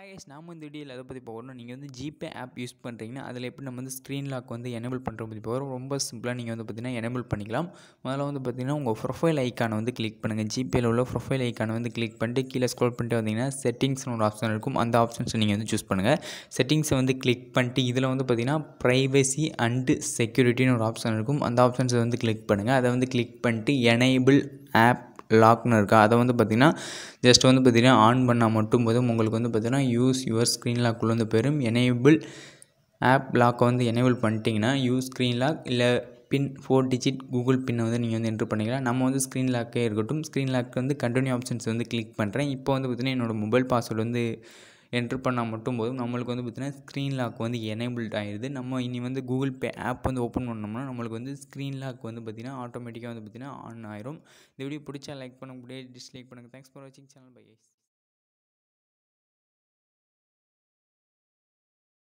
ஹாய்ஸ் நாம இந்த வீடியோவில் எதை பற்றி போகிறோம் நீங்கள் வந்து ஜிபே ஆப் யூஸ் பண்ணுறீங்கன்னா அதில் எப்படி நம்ம வந்து ஸ்க்ரீன் லாக் வந்து எனேபிள் பண்ணுற பற்றி போகிறோம் ரொம்ப சிம்பிளாக நீங்கள் வந்து பார்த்தீங்கன்னா எனேபிள் பண்ணிக்கலாம் முதல்ல வந்து பார்த்தீங்கன்னா உங்கள் ப்ரொஃபைல் ஐக்கானை வந்து கிளிக் பண்ணுங்கள் ஜிபேயில் உள்ள ப்ரொஃபைல் ஐக்கானை வந்து கிளிக் பண்ணிட்டு கீழே ஸ்க்ரோல் பண்ணிட்டு வந்தீங்கன்னா செட்டிங்ஸ்னு ஒரு ஆப்ஷன் இருக்கும் அந்த ஆப்ஷன்ஸை நீங்கள் வந்து சூஸ் பண்ணுங்கள் செட்டிங்ஸை வந்து கிளிக் பண்ணிட்டு இதில் வந்து பார்த்தீங்கன்னா ப்ரைவசி அண்டு செக்யூரிட்டின்னு ஒரு ஆப்ஷன் இருக்கும் அந்த ஆப்ஷன்ஸை வந்து கிளிக் பண்ணுங்கள் அதை வந்து கிளிக் பண்ணிட்டு எனேபிள் ஆப் லாக்னு இருக்கா அதை வந்து பார்த்திங்கன்னா ஜஸ்ட் வந்து பார்த்திங்கன்னா ஆன் பண்ணால் மட்டும் போதும் உங்களுக்கு வந்து பார்த்திங்கன்னா யூஸ் யுவர் ஸ்க்ரீன் லாக்குள்ளே வந்து பெரும் எனேபிள் ஆப் லாக்கை வந்து எனேபிள் பண்ணிட்டீங்கன்னா யூஸ் ஸ்க்ரீன் லாக் இல்லை பின் ஃபோர் டிஜிட் கூகுள் பின்னை வந்து நீங்கள் வந்து என்ட்ரு பண்ணிக்கலாம் நம்ம வந்து ஸ்க்ரீன் லாக்கே இருக்கட்டும் ஸ்க்ரீன் லாக் வந்து கண்டினியூ ஆப்ஷன்ஸ் வந்து கிளிக் பண்ணுறேன் இப்போ வந்து பார்த்திங்கன்னா என்னோடய மொபைல் பாஸ்வேர்டு வந்து என்ட்ரு பண்ணால் மட்டும் போதும் நம்மளுக்கு வந்து பார்த்திங்கன்னா ஸ்க்ரீன் லாக் வந்து எனேபிள்ட் ஆயிடுது நம்ம இனி வந்து கூகுள் பே ஆப் வந்து ஓப்பன் பண்ணோம்னா நம்மளுக்கு வந்து ஸ்க்ரீன் லாக் வந்து பார்த்திங்கன்னா ஆட்டோமேட்டிக்காக வந்து பார்த்திங்கன்னா ஆன் ஆயிரும் இந்த வீடியோ பிடிச்சா லைக் பண்ண முடியாது டிஸ்லைக் பண்ணுங்கள் தேங்க்ஸ் ஃபார் வாட்சிங் சேனல் பை